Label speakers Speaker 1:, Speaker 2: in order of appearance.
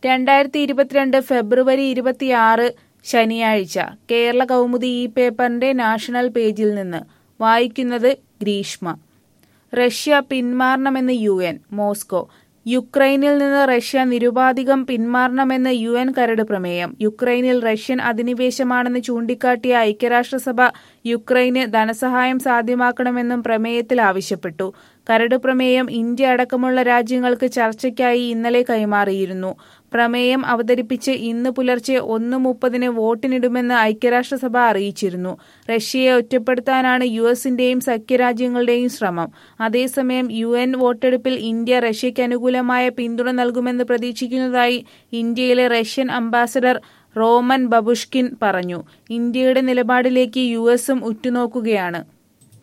Speaker 1: രണ്ടായിരത്തി ഇരുപത്തിരണ്ട് ഫെബ്രുവരി ഇരുപത്തിയാറ് ശനിയാഴ്ച കേരള കൗമുദി ഈ പേപ്പറിന്റെ നാഷണൽ പേജിൽ നിന്ന് വായിക്കുന്നത് ഗ്രീഷ്മ റഷ്യ പിന്മാറണമെന്ന് യു എൻ മോസ്കോ യുക്രൈനിൽ നിന്ന് റഷ്യ നിരുപാധികം പിന്മാറണമെന്ന് യു എൻ കരട് പ്രമേയം യുക്രൈനിൽ റഷ്യൻ അധിനിവേശമാണെന്ന് ചൂണ്ടിക്കാട്ടിയ ഐക്യരാഷ്ട്രസഭ യുക്രൈന് ധനസഹായം സാധ്യമാക്കണമെന്നും പ്രമേയത്തിൽ ആവശ്യപ്പെട്ടു കരട് പ്രമേയം ഇന്ത്യ അടക്കമുള്ള രാജ്യങ്ങൾക്ക് ചർച്ചയ്ക്കായി ഇന്നലെ കൈമാറിയിരുന്നു പ്രമേയം അവതരിപ്പിച്ച് ഇന്ന് പുലർച്ചെ ഒന്ന് മുപ്പതിന് വോട്ടിനിടുമെന്ന് ഐക്യരാഷ്ട്രസഭ അറിയിച്ചിരുന്നു റഷ്യയെ ഒറ്റപ്പെടുത്താനാണ് യു എസിന്റെയും സഖ്യരാജ്യങ്ങളുടെയും ശ്രമം അതേസമയം യു എൻ വോട്ടെടുപ്പിൽ ഇന്ത്യ റഷ്യയ്ക്ക് അനുകൂലമായ പിന്തുണ നൽകുമെന്ന് പ്രതീക്ഷിക്കുന്നതായി ഇന്ത്യയിലെ റഷ്യൻ അംബാസഡർ റോമൻ ബബുഷ്കിൻ പറഞ്ഞു ഇന്ത്യയുടെ നിലപാടിലേക്ക് യു എസും ഉറ്റുനോക്കുകയാണ്